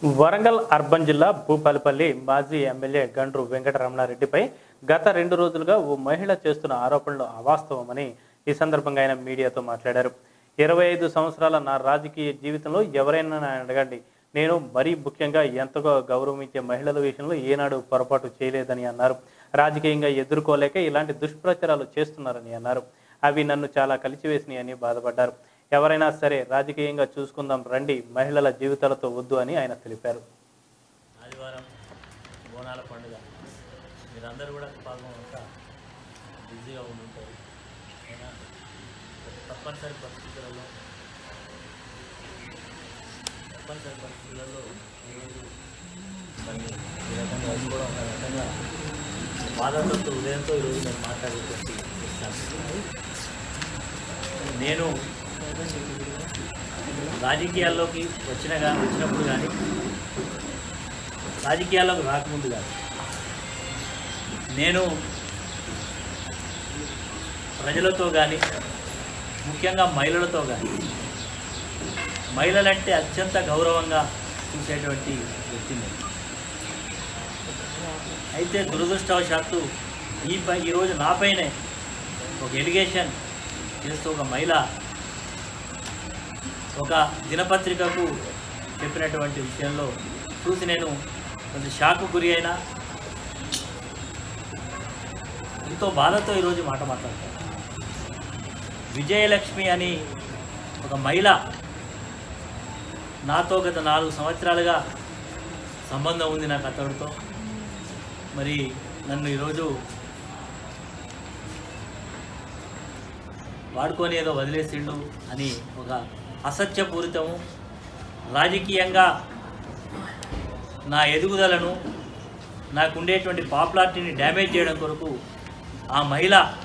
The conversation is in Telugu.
వరంగల్ అర్బన్ జిల్లా భూపాలపల్లి మాజీ ఎమ్మెల్యే గండ్రు వెంకటరమణారెడ్డిపై గత రెండు రోజులుగా ఓ మహిళ చేస్తున్న ఆరోపణలు అవాస్తవమని ఈ సందర్భంగా ఆయన మీడియాతో మాట్లాడారు ఇరవై ఐదు సంవత్సరాల నా రాజకీయ జీవితంలో ఎవరైనా నన్ను అడగండి నేను మరీ ముఖ్యంగా ఎంతగా గౌరవించే మహిళల విషయంలో ఏనాడు పొరపాటు చేయలేదని అన్నారు రాజకీయంగా ఎదుర్కోలేక ఇలాంటి దుష్ప్రచారాలు చేస్తున్నారని అన్నారు అవి నన్ను చాలా కలిచివేసినాయని బాధపడ్డారు ఎవరైనా సరే రాజకీయంగా చూసుకుందాం రండి మహిళల జీవితాలతో వద్దు అని ఆయన తెలిపారు ఆదివారం బోనాల పండుగ మీరందరూ కూడా పాపం అంతా బిజీగా ఉండుంటారు అయినా తప్పనిసరి పరిస్థితులలో తప్పనిసరి పరిస్థితులలో ఈరోజు మరి ఈ రకంగా అది కూడా ఒక రకంగా బాధతో ఉదయంతో ఈరోజు నేను మాట్లాడేటువంటి చేస్తాను నేను రాజకీయాల్లోకి వచ్చిన కానీ వచ్చినప్పుడు కానీ రాజకీయాల్లోకి రాకముందు కాదు నేను ప్రజలతో కానీ ముఖ్యంగా మహిళలతో కానీ మహిళలంటే అత్యంత గౌరవంగా చూసేటువంటి వ్యక్తి నేను అయితే దురదృష్టవశాత్తు ఈ పై ఈరోజు నాపైనే ఒక ఎలిగేషన్ చేస్తూ ఒక మహిళ ఒక దినపత్రికకు చెప్పినటువంటి విషయంలో చూసి నేను కొంచెం షాక్ గురి అయినా ఎంతో బాధతో ఈరోజు మాట మాట్లాడతాను విజయలక్ష్మి అని ఒక మహిళ నాతో గత నాలుగు సంవత్సరాలుగా సంబంధం ఉంది నాకు అతడితో మరి నన్ను ఈరోజు వాడుకొని ఏదో వదిలేసిండు అని ఒక అసత్యపూరితము రాజకీయంగా నా ఎదుగుదలను నాకు ఉండేటువంటి పాపులారిటీని డ్యామేజ్ చేయడం కొరకు ఆ మహిళ